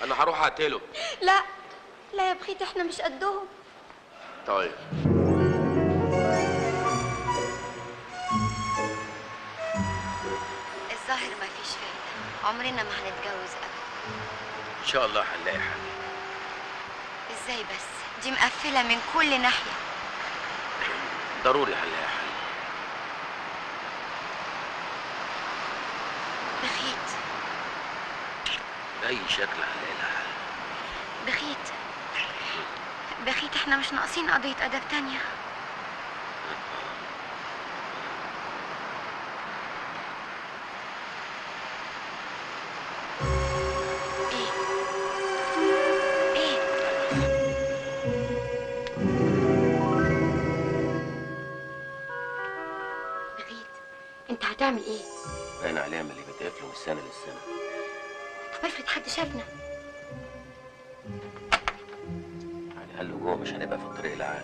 انا هروح اقتله لا لا يا بخيت احنا مش قدهم طيب الظاهر ما فيش فايدة عمرنا ما هنتجوز أبدا ان شاء الله هنلاقي حل ازاي بس دي مقفلة من كل ناحية ضروري هنلاقي حل بخيت باي شكل هنلاقي لها حل بخيت بخيت احنا مش ناقصين قضية أدب تانية ايه ايه بخيت انت هتعمل ايه باين عليها من اللي بتقفله من السنه للسنه طب افرض حد شافنا يعني قال له جوه مش هنبقى في الطريق العام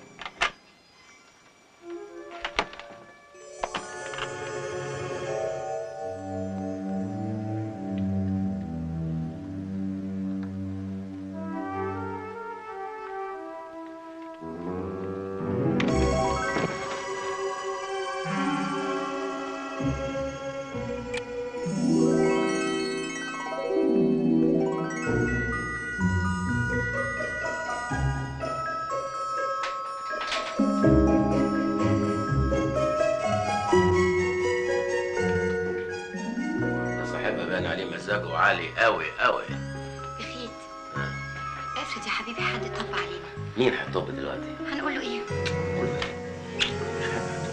ده صاحبها باين عليه مزاجه عالي قوي قوي بخيت افرض يا حبيبي حد طب علينا مين هيطب دلوقتي؟ هنقول له ايه قول له إيه؟ مش هيبقى.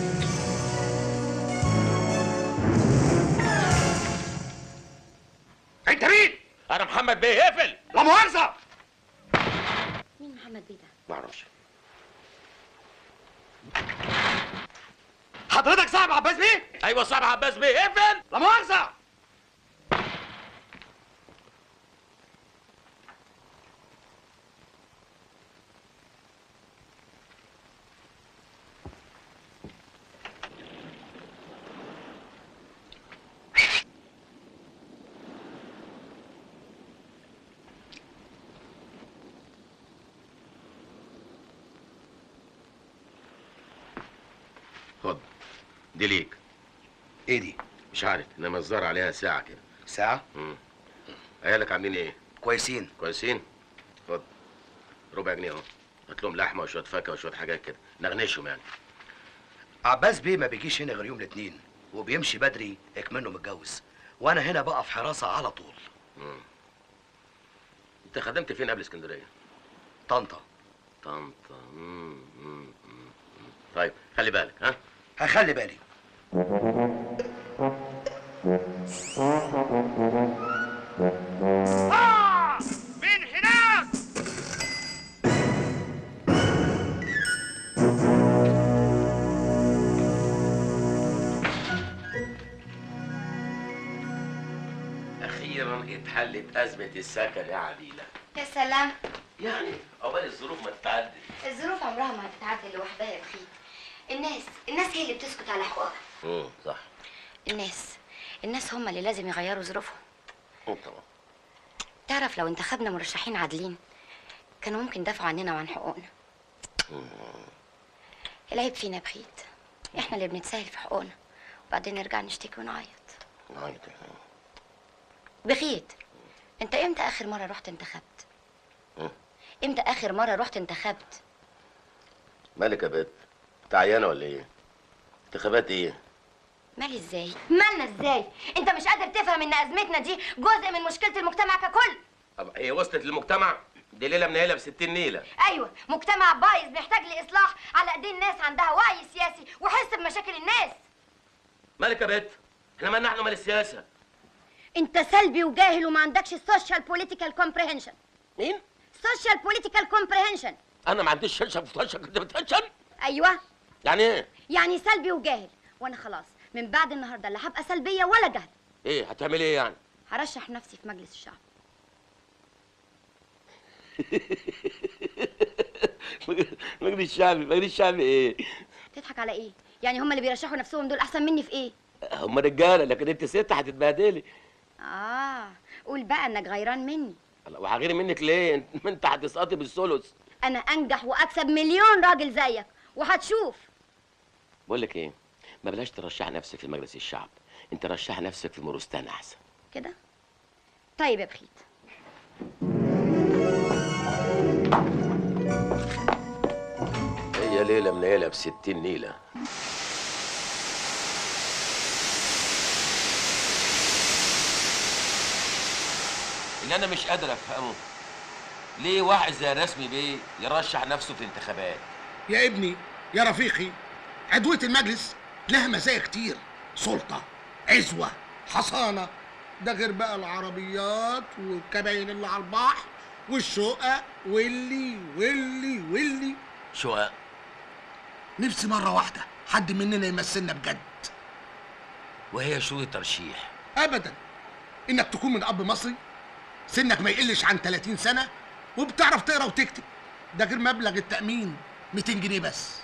انت مين؟ انا محمد بيه اقفل لا مؤاخذة مين محمد بيه ده ما اعرفش حضرتك صاحب عباس بيه؟ ايوه صاحب عباس بيه اقفل لا مؤاخذة خد دي ليك ايه دي؟ مش عارف انما الظاهر عليها ساعه كده ساعة؟ امم عيالك عاملين ايه؟ كويسين كويسين؟ خد ربع جنيه اهو هات لهم لحمه وشويه فاكهه وشويه حاجات كده نغنشهم يعني عباس بيه ما بيجيش هنا غير يوم الاثنين وبيمشي بدري اكمنه متجوز وانا هنا بقى في حراسة على طول مم. انت خدمت فين قبل اسكندريه؟ طنطا طنطا مم، مم، مم، مم. طيب خلي بالك ها هخلي بالي من هناك اخيرا اتحلت ازمه السكن يا عديله يا سلام يعني عقبال الظروف ما تتعدل الظروف عمرها ما هتتعدل لوحدها يا بخيت الناس الناس هي اللي بتسكت على حقوقها امم صح الناس الناس هم اللي لازم يغيروا ظروفهم مم، طبعا تعرف لو انتخبنا مرشحين عادلين كانوا ممكن يدافعوا عننا وعن حقوقنا العيب فينا يا بخيت احنا اللي بنتساهل في حقوقنا وبعدين نرجع نشتكي ونعيط نعيط. بخيت انت امتى اخر مره رحت انتخبت مم. امتى اخر مره رحت انتخبت مالك يا بنت انت عيانه ولا ايه انتخابات ايه مالي ازاي مالنا ازاي انت مش قادر تفهم ان ازمتنا دي جزء من مشكله المجتمع ككل طب هي وصلت للمجتمع دي ليله منيله ب 60 نيله ايوه مجتمع بايظ محتاج لاصلاح على ايدين ناس عندها وعي سياسي وحس بمشاكل الناس مالك يا بنت احنا مالنا احنا مال السياسه انت سلبي وجاهل وما عندكش سوشيال بوليتيكال كومبريهنشن مين سوشيال بوليتيكال كومبريهنشن انا ما عنديش شنشن فلاشن كنت بتنشن ايوه يعني ايه يعني سلبي وجاهل وانا خلاص من بعد النهارده لا هبقى سلبيه ولا جهل ايه هتعمل ايه يعني هرشح نفسي في مجلس الشعب مجلس الشعبي مجلس الشعبي ايه تضحك على ايه يعني هم اللي بيرشحوا نفسهم دول احسن مني في ايه هم رجاله لكن انت ست هتتبهدلي اه قول بقى انك غيران مني الله، وهغير منك ليه انت- ما انت هتسقطي بالثلث انا انجح واكسب مليون راجل زيك وهتشوف بقول لك ايه ما بلاش ترشح نفسك في مجلس الشعب انت رشح نفسك في مورستان احسن كده طيب يا بخيت هي ليله منيله بستين نيله اللي انا مش قادر افهمه ليه واحد زي رسمي بيه يرشح نفسه في انتخابات يا ابني يا رفيقي عضوية المجلس لها مزايا كتير سلطة عزوة حصانة ده غير بقى العربيات والكباين اللي على البحر والشقق واللي واللي واللي شو نفسي مرة واحدة حد مننا يمثلنا بجد وهي شو الترشيح أبدا إنك تكون من أب مصري سنك ما يقلش عن 30 سنة وبتعرف تقرا وتكتب ده غير مبلغ التأمين 200 جنيه بس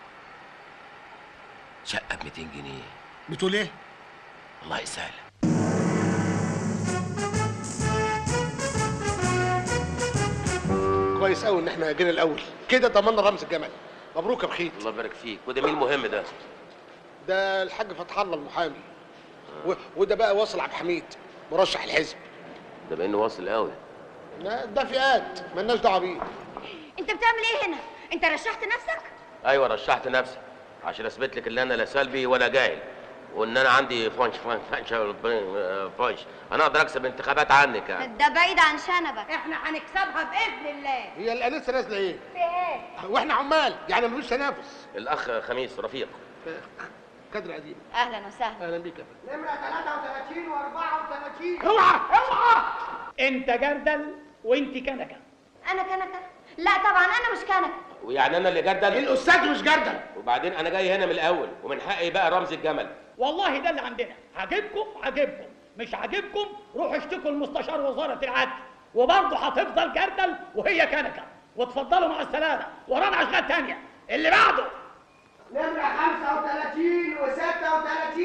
شقه ب 200 جنيه بتقول إيه؟ الله يسهل كويس قوي ان احنا جينا الاول كده ضمننا رمز الجمل مبروك يا بخيت الله يبارك فيك وده مين المهم ده ده الحاج فتح الله المحامي و... وده بقى واصل عبد الحميد مرشح الحزب ده بانه واصل قوي لا، ده فئات مالناش دعوه بيه انت بتعمل ايه هنا انت رشحت نفسك ايوه رشحت نفسي عشان اثبت لك ان انا لا سلبي ولا جاهل وان انا عندي فانش فانش فانش فانش انا اقدر اكسب انتخابات عنك يعني ده بعيد عن شنبك احنا هنكسبها باذن الله هي الانسه نازله ايه في ايه واحنا عمال يعني مفيش تنافس الاخ خميس رفيق كادر قديم اهلا وسهلا اهلا بيك يا فندم نمره 33 و34 اوعى اوعى انت جردل وانت كنكه انا كنكه لا طبعا انا مش كنكه ويعني انا اللي جردل الاستاذ مش جردل وبعدين انا جاي هنا من الاول ومن حقي بقى رمز الجمل والله ده اللي عندنا عاجبكم عاجبكم مش عاجبكم روحوا اشتكوا لمستشار وزاره العدل وبرضه هتفضل جردل وهي كنكه وتفضلوا مع السلامه ورانا اشغال تانية اللي بعده نمره 35 و36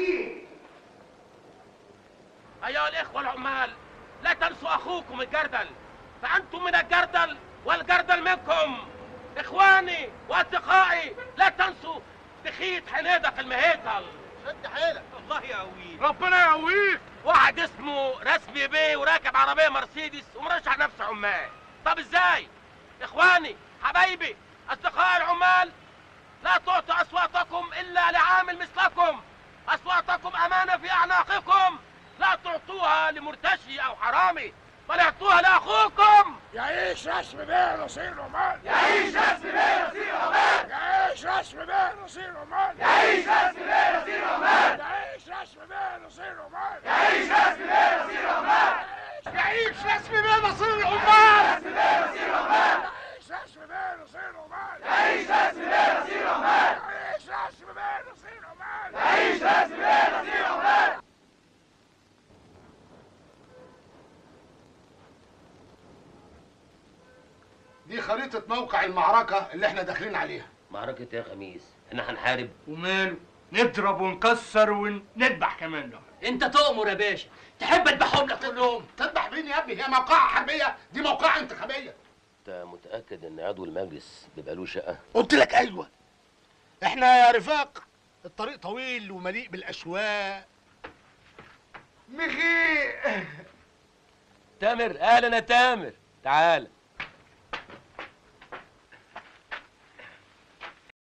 ايها الاخوه العمال لا تنسوا اخوكم الجردل فانتم من الجردل والجردل منكم اخواني واصدقائي لا تنسوا تخيط حنيدك المهيكل شد حيلك الله يقويك ربنا يقويك واحد اسمه رسمي بيه وراكب عربيه مرسيدس ومرشح نفسه عمال طب ازاي اخواني حبايبي اصدقاء العمال لا تعطوا اصواتكم الا لعامل مثلكم اصواتكم امانه في اعناقكم لا تعطوها لمرتشي او حرامي بل اعطوها لاخوكم يعيش رسم بيه نصير عمال يعيش رسمي بيه نصير عمال يعيش رسم بيه نصير عمال يعيش رسمي بيه نصير عمال يعيش رسم بيه نصير عمال يعيش رسمي بيه نصير عمال يعيش رسم بيه نصير عمال يعيش رسم بيه نصير عمال يعيش رسمي بيه نصير عمال يعيش رسم بيه نصير عمال يعيش رسمي بيه نصير عمال دي خريطة موقع المعركة اللي احنا داخلين عليها معركة يا خميس احنا هنحارب وماله نضرب ونكسر ونذبح كمان ده انت تؤمر يا باشا تحب اذبحهم لك كلهم تذبح مين يا ابني هي موقعة حربية دي موقعة انتخابية انت متأكد ان عضو المجلس بيبقى له شقة؟ قلت لك ايوه احنا يا رفاق الطريق طويل ومليء بالاشواق مخي تامر اهلا يا تامر تعال